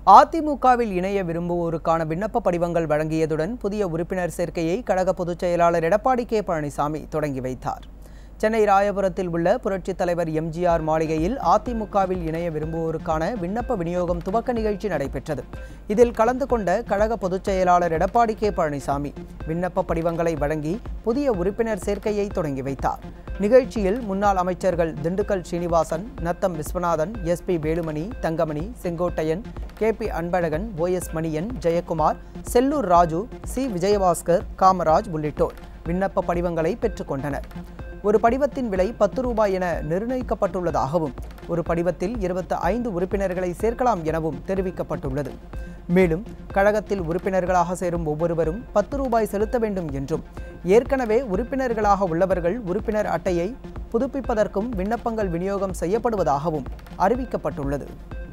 அதிமுகவில் இணைய விரும்புவோருக்கான விண்ணப்ப படிவங்கள் வழங்கியதுடன் புதிய உறுப்பினர் சேர்க்கையை கழக பொதுச் செயலாளர் எடப்பாடி கே பழனிசாமி தொடங்கி வைத்தார் சென்னை ராயபுரத்தில் உள்ள புரட்சித் தலைவர் எம்ஜிஆர் மாளிகையில் அதிமுகவில் இணைய விரும்புவோருக்கான விண்ணப்ப விநியோகம் துவக்க நிகழ்ச்சி நடைபெற்றது இதில் கலந்து கொண்ட கழக பொதுச் செயலாளர் எடப்பாடி கே பழனிசாமி விண்ணப்ப படிவங்களை வழங்கி புதிய உறுப்பினர் சேர்க்கையை தொடங்கி வைத்தார் நிகழ்ச்சியில் முன்னாள் அமைச்சர்கள் Dindigul Srinivasan Natham Viswanathan SP Velumani Thangamani Sengottaiyan K P Anbazhagan O S Manian Jayakumar Sellur Raju C Vijayabaskar Kamaraj உள்ளிட்டோர் விண்ணப்ப படிவங்களை பெற்றுக்கொண்டனர் ஒரு படிவத்தின் விலை பத்து ரூபாய் என நிர்ணயிக்கப்பட்டுள்ளதாகவும் ஒரு படிவத்தில் இருபத்தி ஐந்து உறுப்பினர்களை சேர்க்கலாம் எனவும் தெரிவிக்கப்பட்டுள்ளது மேலும் கழகத்தில் உறுப்பினர்களாக சேரும் ஒவ்வொருவரும் பத்து ரூபாய் செலுத்த வேண்டும் என்றும் ஏற்கனவே உறுப்பினர்களாக உள்ளவர்கள் உறுப்பினர் அட்டையை புதுப்பிப்பதற்கும் விண்ணப்பங்கள் விநியோகம் செய்யப்படுவதாகவும் அறிவிக்கப்பட்டுள்ளது